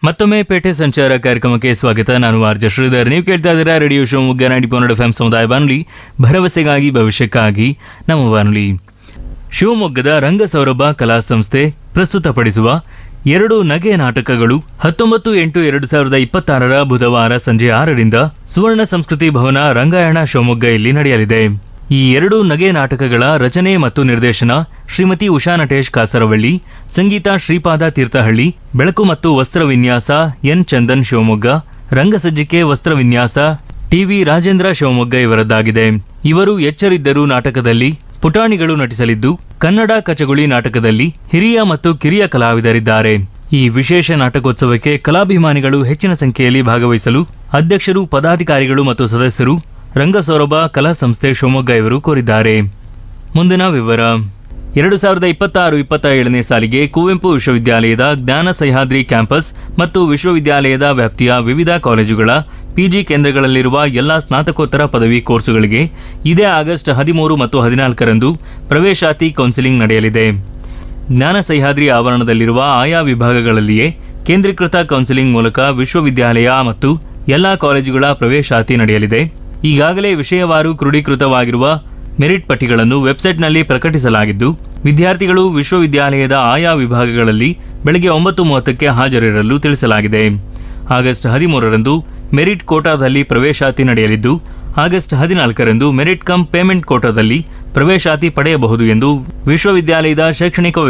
ಮತ್ತೊಮ್ಮೆ ಪೇಟೆ ಸಂಚಾರ ಕಾರ್ಯಕ್ರಮಕ್ಕೆ ಸ್ವಾಗತ ನಾನು ಆರ್ಜ ಶ್ರೀಧರ್ ನೀವು ಕೇಳ್ತಾ ಇದ್ದೀರಾ ರೇಡಿಯೋ ಶಿವಮೊಗ್ಗ ನಾಡಿ ಪನ್ನಡ ಎಫ್ ಸಮುದಾಯ ಬಾನುಲಿ ಭರವಸೆಗಾಗಿ ಭವಿಷ್ಯಕ್ಕಾಗಿ ನಮ್ಮ ಬಾನುಲಿ ಶಿವಮೊಗ್ಗದ ರಂಗಸೌರಭ ಕಲಾ ಸಂಸ್ಥೆ ಪ್ರಸ್ತುತಪಡಿಸುವ ಎರಡು ನಗೆ ನಾಟಕಗಳು ಹತ್ತೊಂಬತ್ತು ಎಂಟು ಎರಡು ಸಾವಿರದ ಇಪ್ಪತ್ತಾರರ ಬುಧವಾರ ಸಂಜೆ ಆರರಿಂದ ಸುವರ್ಣ ಸಂಸ್ಕೃತಿ ಭವನ ರಂಗಾಯಣ ಶಿವಮೊಗ್ಗ ಇಲ್ಲಿ ನಡೆಯಲಿದೆ ಈ ಎರಡು ನಗೆ ನಾಟಕಗಳ ರಚನೆ ಮತ್ತು ನಿರ್ದೇಶನ ಶ್ರೀಮತಿ ಉಷಾ ನಟೇಶ್ ಕಾಸರವಳ್ಳಿ ಸಂಗೀತ ಶ್ರೀಪಾದ ತೀರ್ಥಹಳ್ಳಿ ಬೆಳಕು ಮತ್ತು ವಸ್ತ್ರ ವಿನ್ಯಾಸ ಎನ್ ಚಂದನ್ ಶಿವಮೊಗ್ಗ ರಂಗಸಜ್ಜಿಕೆ ವಸ್ತ್ರ ವಿನ್ಯಾಸ ಟಿವಿ ರಾಜೇಂದ್ರ ಶಿವಮೊಗ್ಗ ಇವರದ್ದಾಗಿದೆ ಇವರು ಎಚ್ಚರಿದ್ದರು ನಾಟಕದಲ್ಲಿ ಪುಟಾಣಿಗಳು ನಟಿಸಲಿದ್ದು ಕನ್ನಡ ಕಚಗುಳಿ ನಾಟಕದಲ್ಲಿ ಹಿರಿಯ ಮತ್ತು ಕಿರಿಯ ಕಲಾವಿದರಿದ್ದಾರೆ ಈ ವಿಶೇಷ ನಾಟಕೋತ್ಸವಕ್ಕೆ ಕಲಾಭಿಮಾನಿಗಳು ಹೆಚ್ಚಿನ ಸಂಖ್ಯೆಯಲ್ಲಿ ಭಾಗವಹಿಸಲು ಅಧ್ಯಕ್ಷರು ಪದಾಧಿಕಾರಿಗಳು ಮತ್ತು ಸದಸ್ಯರು ರಂಗಸೌರಭ ಕಲಾ ಸಂಸ್ಥೆ ಶಿವಮೊಗ್ಗ ಇವರು ಕೋರಿದ್ದಾರೆ ಮುಂದಿನ ವಿವರ ಎರಡು ಸಾವಿರದ ಇಪ್ಪತ್ತಾರು ಇಪ್ಪತ್ತ ಏಳನೇ ಸಾಲಿಗೆ ಕುವೆಂಪು ವಿಶ್ವವಿದ್ಯಾಲಯದ ಜ್ಞಾನ ಸಹ್ಯಾದ್ರಿ ಕ್ಯಾಂಪಸ್ ಮತ್ತು ವಿಶ್ವವಿದ್ಯಾಲಯದ ವ್ಯಾಪ್ತಿಯ ವಿವಿಧ ಕಾಲೇಜುಗಳ ಪಿಜಿ ಕೇಂದ್ರಗಳಲ್ಲಿರುವ ಎಲ್ಲಾ ಸ್ನಾತಕೋತ್ತರ ಪದವಿ ಕೋರ್ಸುಗಳಿಗೆ ಇದೇ ಆಗಸ್ಟ್ ಹದಿಮೂರು ಮತ್ತು ಹದಿನಾಲ್ಕರಂದು ಪ್ರವೇಶಾತಿ ಕೌನ್ಸಿಲಿಂಗ್ ನಡೆಯಲಿದೆ ಜ್ಞಾನ ಸಹ್ಯಾದ್ರಿ ಆವರಣದಲ್ಲಿರುವ ಆಯಾ ವಿಭಾಗಗಳಲ್ಲಿಯೇ ಕೇಂದ್ರೀಕೃತ ಕೌನ್ಸಿಲಿಂಗ್ ಮೂಲಕ ವಿಶ್ವವಿದ್ಯಾಲಯ ಮತ್ತು ಎಲ್ಲಾ ಕಾಲೇಜುಗಳ ಪ್ರವೇಶಾತಿ ನಡೆಯಲಿದೆ ಈಗಾಗಲೇ ವಿಷಯವಾರು ಕ್ರೋಢೀಕೃತವಾಗಿರುವ ಮೆರಿಟ್ ಪಟ್ಟಿಗಳನ್ನು ವೆಬ್ಸೈಟ್ನಲ್ಲಿ ಪ್ರಕಟಿಸಲಾಗಿದ್ದು ವಿದ್ಯಾರ್ಥಿಗಳು ವಿಶ್ವವಿದ್ಯಾಲಯದ ಆಯಾ ವಿಭಾಗಗಳಲ್ಲಿ ಬೆಳಗ್ಗೆ ಒಂಬತ್ತು ಮೂವತ್ತಕ್ಕೆ ಹಾಜರಿರಲು ತಿಳಿಸಲಾಗಿದೆ ಆಗಸ್ಟ್ ಹದಿಮೂರರಂದು ಮೆರಿಟ್ ಕೋಟಾದಲ್ಲಿ ಪ್ರವೇಶಾತಿ ನಡೆಯಲಿದ್ದು ಆಗಸ್ಟ್ ಹದಿನಾಲ್ಕರಂದು ಮೆರಿಟ್ ಕಮ್ ಪೇಮೆಂಟ್ ಕೋಟಾದಲ್ಲಿ ಪ್ರವೇಶಾತಿ ಪಡೆಯಬಹುದು ಎಂದು ವಿಶ್ವವಿದ್ಯಾಲಯದ ಶೈಕ್ಷಣಿಕ